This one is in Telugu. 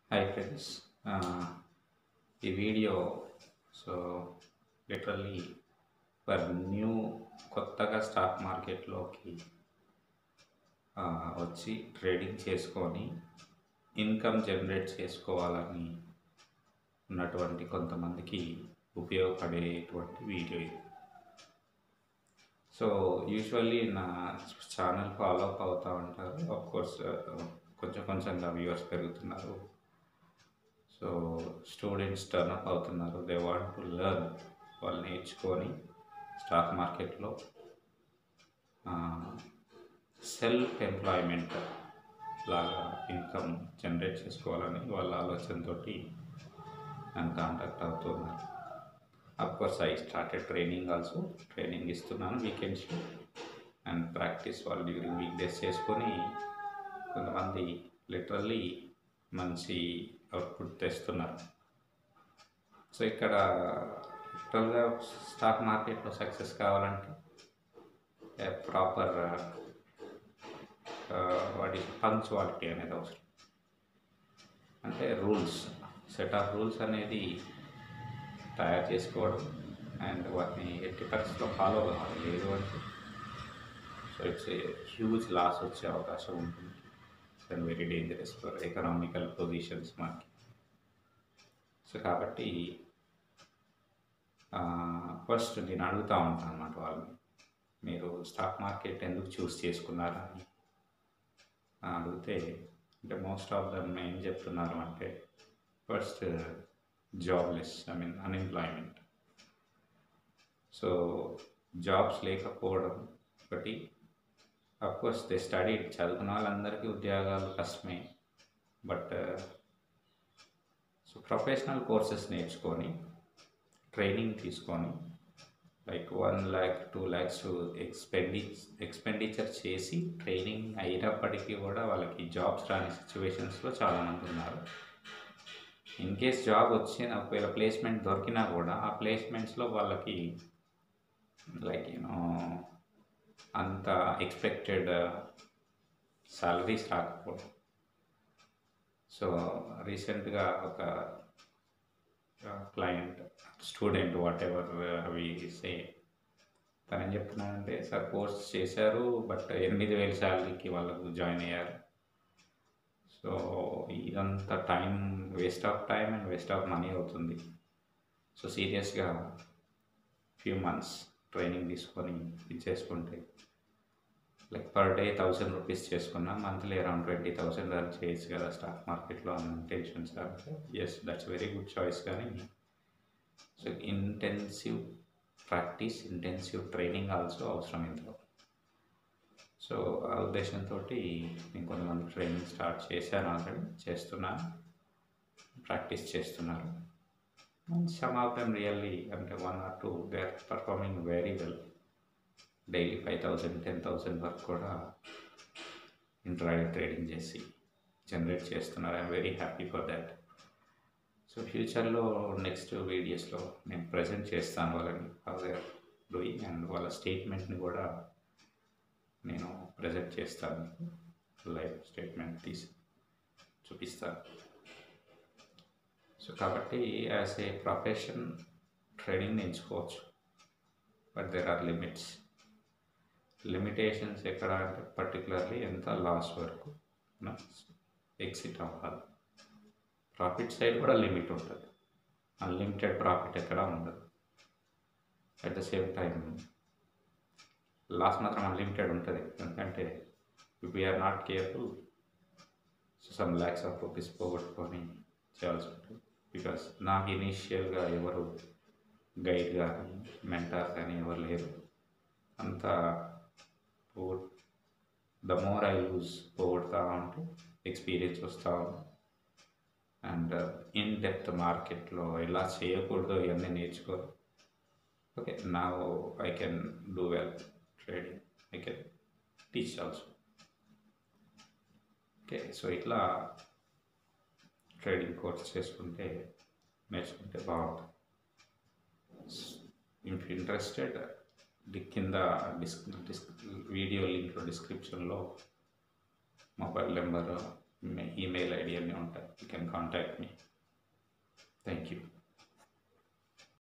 హాయ్ ఫ్రెండ్స్ ఈ video so literally for new కొత్తగా స్టాక్ మార్కెట్లోకి ఆ, వచ్చి ట్రేడింగ్ చేసుకొని ఇన్కమ్ జనరేట్ చేసుకోవాలని ఉన్నటువంటి కొంతమందికి ఉపయోగపడేటువంటి వీడియో ఇది సో యూజువల్లీ నా ఛానల్ ఫాలో అప్ అవుతూ ఉంటారు ఆఫ్ కోర్స్ కొంచెం కొంచెంగా వ్యూవర్స్ పెరుగుతున్నారు సో స్టూడెంట్స్ టర్న్అప్ అవుతున్నారు దే వాంట్ టు లెర్న్ వాళ్ళు నేర్చుకొని స్టాక్ మార్కెట్లో సెల్ఫ్ ఎంప్లాయ్మెంట్ లాగా ఇన్కమ్ జనరేట్ చేసుకోవాలని వాళ్ళ ఆలోచనతోటి నన్ను కాంటాక్ట్ అవుతున్నారు course I started training also training ఇస్తున్నాను వీకెండ్స్లో అండ్ ప్రాక్టీస్ వాళ్ళు డ్యూరింగ్ వీక్ డేస్ చేసుకొని కొంతమంది లిటరల్లీ మంచి అవుట్పుట్ తెస్తున్నారు సో ఇక్కడ లిటరల్గా స్టాక్ మార్కెట్లో సక్సెస్ కావాలంటే ప్రాపర్ వాటి పంక్చువాలిటీ అనేది అవసరం అంటే రూల్స్ సెట్ ఆఫ్ రూల్స్ అనేది తయారు చేసుకోవడం అండ్ వాటిని ఎట్టి పరిస్థితుల్లో ఫాలో కావాలి లేదు అంటే సో ఇట్స్ హ్యూజ్ లాస్ వచ్చే అవకాశం ఉంటుంది and very dangerous for economical positions మనకి సో కాబట్టి ఫస్ట్ నేను అడుగుతూ ఉంటాను అన్నమాట వాళ్ళని మీరు స్టాక్ మార్కెట్ ఎందుకు చూస్ చేసుకున్నారా అని అడిగితే అంటే మోస్ట్ ఆఫ్ దమ్ ఏం చెప్తున్నారు అంటే first jobless I mean unemployment so jobs లేకపోవడం ఒకటి కోర్స్ దే స్టడీ చదువుకున్న వాళ్ళందరికీ ఉద్యోగాలు కష్టమే బట్ సో ప్రొఫెషనల్ కోర్సెస్ నేర్చుకొని ట్రైనింగ్ తీసుకొని like one lakh two lakhs ఎక్స్పెండి ఎక్స్పెండిచర్ చేసి ట్రైనింగ్ అయినప్పటికీ కూడా వాళ్ళకి జాబ్స్ రాని సిచ్యువేషన్స్లో చాలామంది ఉన్నారు ఇన్ కేస్ జాబ్ వచ్చిన ఒకవేళ ప్లేస్మెంట్ దొరికినా కూడా ఆ ప్లేస్మెంట్స్లో వాళ్ళకి లైక్ యూనో అంత ఎక్స్పెక్టెడ్ సాలరీస్ రాకపోవడం సో రీసెంట్గా ఒక క్లయింట్ స్టూడెంట్ వాట్ ఎవర్ అవి సే తను ఏం చెప్తున్నానంటే సార్ కోర్స్ చేశారు బట్ ఎనిమిది వేల శాలరీకి వాళ్ళకు జాయిన్ అయ్యారు సో ఇదంతా time waste of time and waste of money అవుతుంది సో సీరియస్గా ఫ్యూ మంత్స్ ట్రైనింగ్ తీసుకొని ఇచ్చేసుకుంటే like per day thousand rupees చేసుకున్నా monthly around twenty thousand run చేయొచ్చు కదా స్టాక్ మార్కెట్లో అన్న ఇంటెన్షన్స్ కాబట్టి yes that's very good choice కానీ so intensive practice intensive training also అవసరం ఇందులో సో ఆ ఉద్దేశంతో నేను కొంతమంది ట్రైనింగ్ స్టార్ట్ చేశాను ఆల్రెడీ చేస్తున్నాను ప్రాక్టీస్ చేస్తున్నారు సమ్ ఆఫ్ దెమ్ రియల్లీ అంటే one or two they are performing very well daily five thousand ten thousand వరకు కూడా ఇంట్రాడే ట్రేడింగ్ చేసి జనరేట్ చేస్తున్నారు I'm very happy for that so ఫ్యూచర్లో నెక్స్ట్ వీడియోస్లో నేను ప్రజెంట్ చేస్తాను వాళ్ళని how they are doing and వాళ్ళ స్టేట్మెంట్ని కూడా నేను ప్రజెంట్ చేస్తాను లైవ్ స్టేట్మెంట్ తీసి చూపిస్తాను సో కాబట్టి యాజ్ ఏ ప్రొఫెషన్ ట్రేడింగ్ ఎంచుకోవచ్చు but there are limits limitations ఎక్కడ అంటే పర్టికులర్లీ ఎంత లాస్ వరకు ఎగ్జిట్ అవ్వాలి ప్రాఫిట్ సైడ్ కూడా లిమిట్ ఉంటుంది అన్లిమిటెడ్ ప్రాఫిట్ ఎక్కడ ఉండదు at the same time loss మాత్రం అన్లిమిటెడ్ ఉంటుంది ఎందుకంటే if we are not careful so some lakhs of rupees పోగొట్టుకొని చేయాల్సి ఉంటుంది బికాస్ నాకు ఇనీషియల్గా ఎవరు గైడ్ కానీ మెంటార్ కానీ ఎవరు లేరు అంతా ద మోర్ ఐ లూజ్ పోగొడతా ఉంటూ ఎక్స్పీరియన్స్ వస్తూ ఉంది అండ్ ఇన్ డెప్త్ మార్కెట్లో ఎలా చేయకూడదో ఇవన్నీ నేర్చుకోరు ఓకే నా I can do well trading I can teach also okay so ఇట్లా ట్రేడింగ్ కోర్స్ చేసుకుంటే నేర్చుకుంటే బాగుంటుంది ఇఫ్ ఇంట్రెస్టెడ్ కింద డిస్క్ డిస్క్ వీడియో లింక్లో డిస్క్రిప్షన్లో మొబైల్ నెంబర్ ఈమెయిల్ ఐడి అన్నీ ఉంటాయి you can contact me thank you